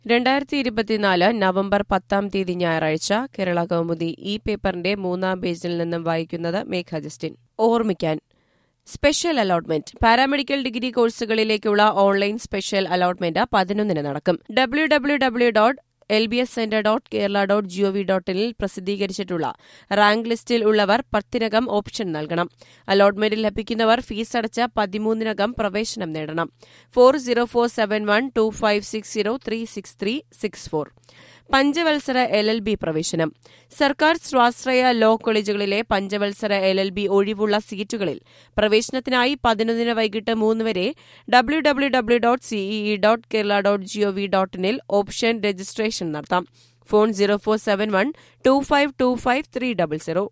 രണ്ടായിരത്തി ഇരുപത്തിനാല് നവംബർ പത്താം തീയതി ഞായറാഴ്ച കേരള കൗമുദി ഈ പേപ്പറിന്റെ മൂന്നാം പേജിൽ നിന്നും വായിക്കുന്നത് മേഘ ജസ്റ്റിൻ ഓർമ്മിക്കാൻ സ്പെഷ്യൽ അലോട്ട്മെന്റ് പാരാമെഡിക്കൽ ഡിഗ്രി കോഴ്സുകളിലേക്കുള്ള ഓൺലൈൻ സ്പെഷ്യൽ അലോട്ട്മെന്റ് പതിനൊന്നിന് നടക്കും W W W dot L B S centre dot Kerala dot GOV dot ഇനിൽ പ്രസിദ്ധീകരിച്ചിട്ടുള്ള റാങ്ക് ലിസ്റ്റിൽ ഉള്ളവർ പത്തിനകം ഓപ്ഷൻ നൽകണം അലോട്ട്മെന്റിൽ ലഭിക്കുന്നവർ ഫീസ് അടച്ച പതിമൂന്നിനകം പ്രവേശനം നേടണം four zero four seven one two five six zero three six three six four പഞ്ചവത്സര എൽ എൽ ബി പ്രവേശനം സർക്കാർ സ്വാശ്രയ ലോ കോളേജുകളിലെ പഞ്ചവത്സര എൽ എൽ ബി ഒഴിവുള്ള സീറ്റുകളിൽ പ്രവേശനത്തിനായി പതിനൊന്നിന് വൈകിട്ട് മൂന്ന് വരെ W W W dot CEE dot Kerala dot GOV dot ഇനിൽ ഓപ്ഷൻ രജിസ്ട്രേഷൻ നടത്താം phone zero four seven one two five two five three double zero